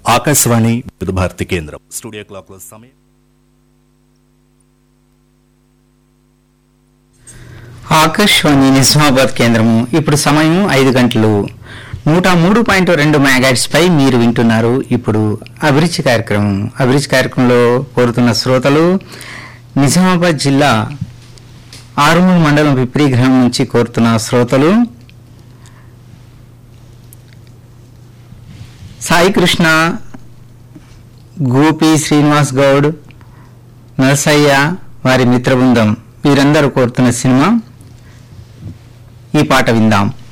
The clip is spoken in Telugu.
ఆకాశవాణి వివిధ భారతి కేంద్రం స్టూడియో క్లాక్ లో సమయం ఆకాశవాణి నిజామాబాద్ కేంద్రము ఇప్పుడు సమయం ఐదు గంటలు నూట మూడు పాయింట్ రెండు మెగాట్స్ పై మీరు వింటున్నారు ఇప్పుడు అభిరుచి కార్యక్రమం అభిరుచి కార్యక్రమంలో కోరుతున్న శ్రోతలు నిజామాబాద్ జిల్లా ఆరుమూరు మండలం పిప్రి గ్రామం నుంచి కోరుతున్న శ్రోతలు సాయి కృష్ణ గోపి శ్రీనివాస్ గౌడ్ నరసయ్య వారి మిత్రబృందం వీరందరూ కోరుతున్న సినిమా ఈ పాట విందాం